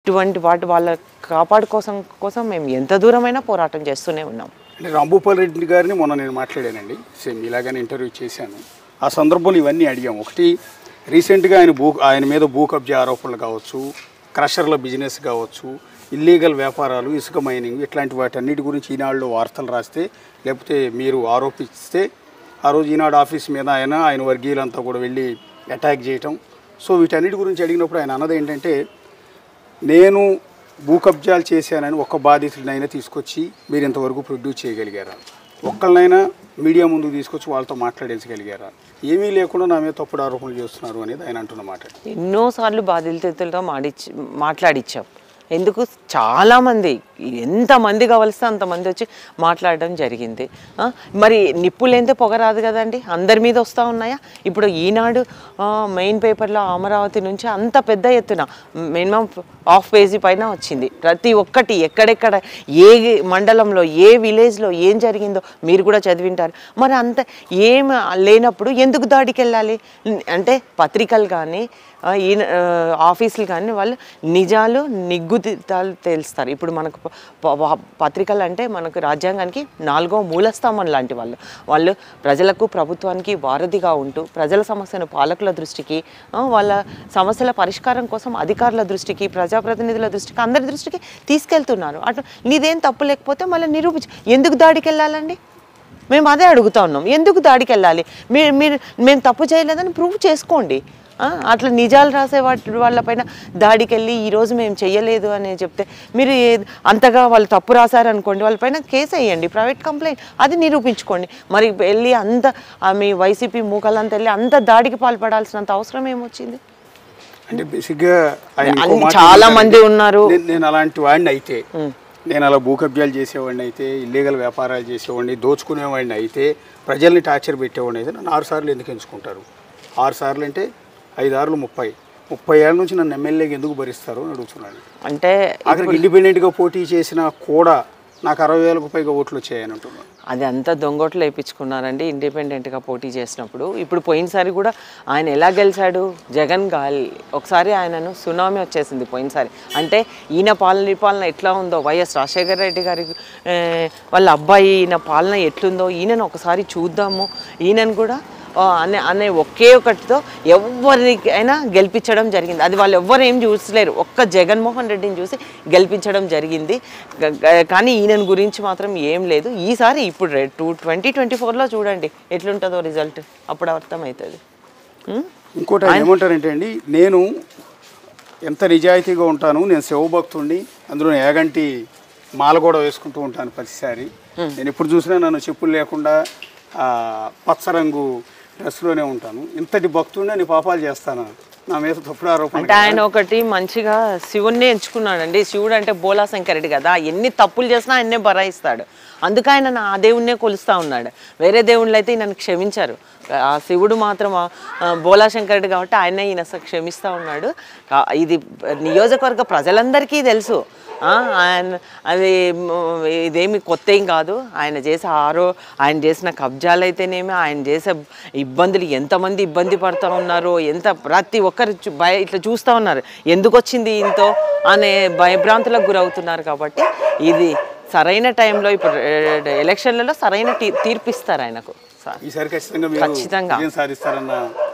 ఇటువంటి వాటి వాళ్ళ కాపాడు కోసం కోసం మేము ఎంత దూరమైనా పోరాటం చేస్తూనే ఉన్నాం అంటే రాంభూపాల్ రెడ్డి గారిని మొన్న నేను మాట్లాడానండి సేమ్ ఇలాగనే ఇంటర్వ్యూ చేశాను ఆ సందర్భంలో ఇవన్నీ అడిగాం ఒకటి రీసెంట్గా ఆయన భూ ఆయన మీద భూ కబ్జా ఆరోపణలు కావచ్చు క్రషర్ల బిజినెస్ కావచ్చు ఇల్లీగల్ వ్యాపారాలు ఇసుక మైనింగ్ ఇట్లాంటి వాటన్నిటి గురించి ఈనాడులో వార్తలు రాస్తే లేకపోతే మీరు ఆరోపిస్తే ఆ రోజు ఈనాడు ఆఫీస్ మీద ఆయన ఆయన వర్గీయులంతా కూడా వెళ్ళి అటాక్ చేయటం సో వీటన్నిటి గురించి అడిగినప్పుడు ఆయన అన్నది ఏంటంటే నేను భూ కబ్జాలు చేశానని ఒక్క బాధితుడినైనా తీసుకొచ్చి మీరు ఇంతవరకు ప్రొడ్యూస్ చేయగలిగారా ఒక్కళ్ళనైనా మీడియా ముందుకు తీసుకొచ్చి వాళ్ళతో మాట్లాడించగలిగారా ఏమీ లేకుండా నా మీద తప్పుడు ఆరోపణలు చేస్తున్నారు అనేది ఆయన అంటున్న మాట ఎన్నోసార్లు బాధితులతో మాడిచ్చి మాట్లాడిచ్చాం ఎందుకు చాలామంది ఎంతమంది కావలిస్తే అంతమంది వచ్చి మాట్లాడడం జరిగింది ఆ, మరి నిప్పులేందే పొగ రాదు కదండి అందరి మీద వస్తూ ఉన్నాయా ఇప్పుడు ఈనాడు ఆ, మెయిన్ పేపర్లో అమరావతి నుంచి అంత పెద్ద ఎత్తున మినిమం హాఫ్ పేజీ పైన వచ్చింది ప్రతి ఒక్కటి ఎక్కడెక్కడ ఏ మండలంలో ఏ విలేజ్లో ఏం జరిగిందో మీరు కూడా చదివింటారు మరి అంత ఏం లేనప్పుడు ఎందుకు దాడికి వెళ్ళాలి అంటే పత్రికలు కానీ ఆ, ఈ ఆఫీసులు కానీ వాళ్ళు నిజాలు నిగ్గుదితాలు తేలుస్తారు ఇప్పుడు మనకు ప- ప- పత్రికలు అంటే మనకు రాజ్యాంగానికి నాలుగో మూలస్తంభం లాంటి వాళ్ళు వాళ్ళు ప్రజలకు ప్రభుత్వానికి వారధిగా ఉంటూ ప్రజల సమస్యను పాలకుల దృష్టికి ఆ, వాళ్ళ సమస్యల పరిష్కారం కోసం అధికారుల దృష్టికి ప్రజాప్రతినిధుల దృష్టికి అందరి దృష్టికి తీసుకెళ్తున్నారు అటు నీదేం తప్పు లేకపోతే మళ్ళీ నిరూపించు ఎందుకు దాడికి వెళ్ళాలండి మేము అదే అడుగుతా ఉన్నాం ఎందుకు దాడికి వెళ్ళాలి మీరు మీరు మేము తప్పు చేయలేదని ప్రూవ్ చేసుకోండి ఆ, అట్లా నిజాలు రాసే వాటి వాళ్ళపైన దాడికి వెళ్ళి ఈరోజు మేము చెయ్యలేదు అని చెప్తే మీరు ఏ- అంతగా వాళ్ళు తప్పు రాశారనుకోండి వాళ్ళపైన కేసు వేయండి ప్రైవేట్ కంప్లైంట్ అది నిరూపించుకోండి మరి వెళ్ళి అంత ఆ, మీ వైసీపీ మూకలంతా వెళ్ళి అంత దాడికి పాల్పడాల్సినంత అవసరం ఏమొచ్చింది అంటే బేసిక్గా ఆయన ఇంకో అన్ని మాట చాలా ఏంటంటే, మంది ఉన్నారు. నేను- నేను అలాంటి వాడిని అయితే నేను అలా భూ కబ్జాలు చేసేవాడిని అయితే ఇల్లీగల్ వ్యాపారాలు చేసేవాడిని దోచుకునేవాడిని అయితే ప్రజల్ని టార్చర్ పెట్టేవాడిని అయితే నన్ను ఆరు సార్లు ఎందుకు ఎంచుకుంటారు ఆరు సార్లు అంటే ఐదు ఆరులు ముప్పై ముప్పై ఏళ్ళ నుంచి నన్ను ఎమ్మెల్యేకి ఎందుకు భరిస్తారు అని అడుగుతున్నాను అంటే అక్కడికి ఇండిపెండెంట్గా పోటీ చేసినా కూడా నాకు అరవై వేలకు పైగా ఓట్లు వచ్చాయని అంటున్నాను అది అంతా దొంగోట్లు వేయించుకున్నారండి ఇండిపెండెంట్గా పోటీ చేసినప్పుడు ఇప్పుడు పోయినసారి కూడా ఆయన ఎలా గెలిచాడు జగన్ గాలి ఒకసారి ఆయనను సునామీ వచ్చేసింది పోయినసారి అంటే ఈయన పాలన ఈ పాలన ఎట్లా ఉందో వైఎస్ రాజశేఖర రెడ్డి గారి ఆ, వాళ్ళ అబ్బాయి ఈయన పాలన ఎట్లుందో ఈయనను ఒకసారి చూద్దాము ఈయనను కూడా ఆ, అనే అనే ఒకే ఒకటితో ఎవరికైనా గెలిపించడం జరిగింది అది వాళ్ళు ఎవ్వరు ఏం చూసలేరు ఒక్క జగన్మోహన్ రెడ్డిని చూసి గెలిపించడం జరిగింది గ- గ- కానీ ఈయన గురించి మాత్రం ఏం లేదు ఈసారి ఇప్పుడు టూ ట్వంటీ ట్వంటీ ఫోర్లో చూడండి ఎట్లుంటుందో రిజల్ట్ అప్పుడు అర్థమవుతుంది ఉం? ఇంకోటి ఆయన ఏమంటారంటే అండి నేను ఎంత నిజాయితీగా ఉంటాను నేను శివభక్తుడిని అందులో ఏగంటి మాల కూడా వేసుకుంటూ ఉంటాను ప్రతిసారి నేను ఎప్పుడు చూసినా నన్ను చెప్పులు లేకుండా ఆ, పచ్చరంగు డ్రెస్లోనే ఉంటాను ఇంతటి భక్తుడిని నేను పాపాలు చేస్తాను నా మీద తప్పుడు ఆరోపణ అంటే ఆయన ఒకటి మంచిగా శివుణ్ణి ఎంచుకున్నాడండి శివుడు అంటే బోలా శంకరుడు కదా ఎన్ని తప్పులు చేసినా ఆయన్నే బరాయిస్తాడు అందుకే ఆయన నా ఆ దేవుణ్ణే కొలుస్తూ ఉన్నాడు వేరే దేవుళ్ళు అయితే ఈయనను క్షమించారు ఆ శివుడు మాత్రం ఆ, ఆ, బోలా శంకరుడు కాబట్టి ఆయనే ఈయన అసలు క్షమిస్తూ ఉన్నాడు కా- ఇది నియోజకవర్గ ప్రజలందరికీ తెలుసు ఆ, ఆయన అది మ్, ఇదేమి కొత్త ఏం కాదు ఆయన చేసే ఆరో ఆయన చేసిన కబ్జాలు అయితేనేమి ఆయన చేసే ఇబ్బందులు ఎంతమంది ఇబ్బంది పడుతూ ఉన్నారో ఎంత ప్రతి ఒక్కరు చూ- భయ ఇట్లా చూస్తూ ఉన్నారు ఎందుకు వచ్చింది ఇంతో అనే భయభ్రాంతులకు గురవుతున్నారు కాబట్టి ఇది సరైన టైంలో ఇప్పుడు ఏ, ఎలక్షన్లలో సరైన తీ- తీర్పు ఇస్తారు ఆయనకు స- ఈసారి ఖచ్చితంగా మీరు ఖచ్చితంగా. విజయం సాధిస్తారన్న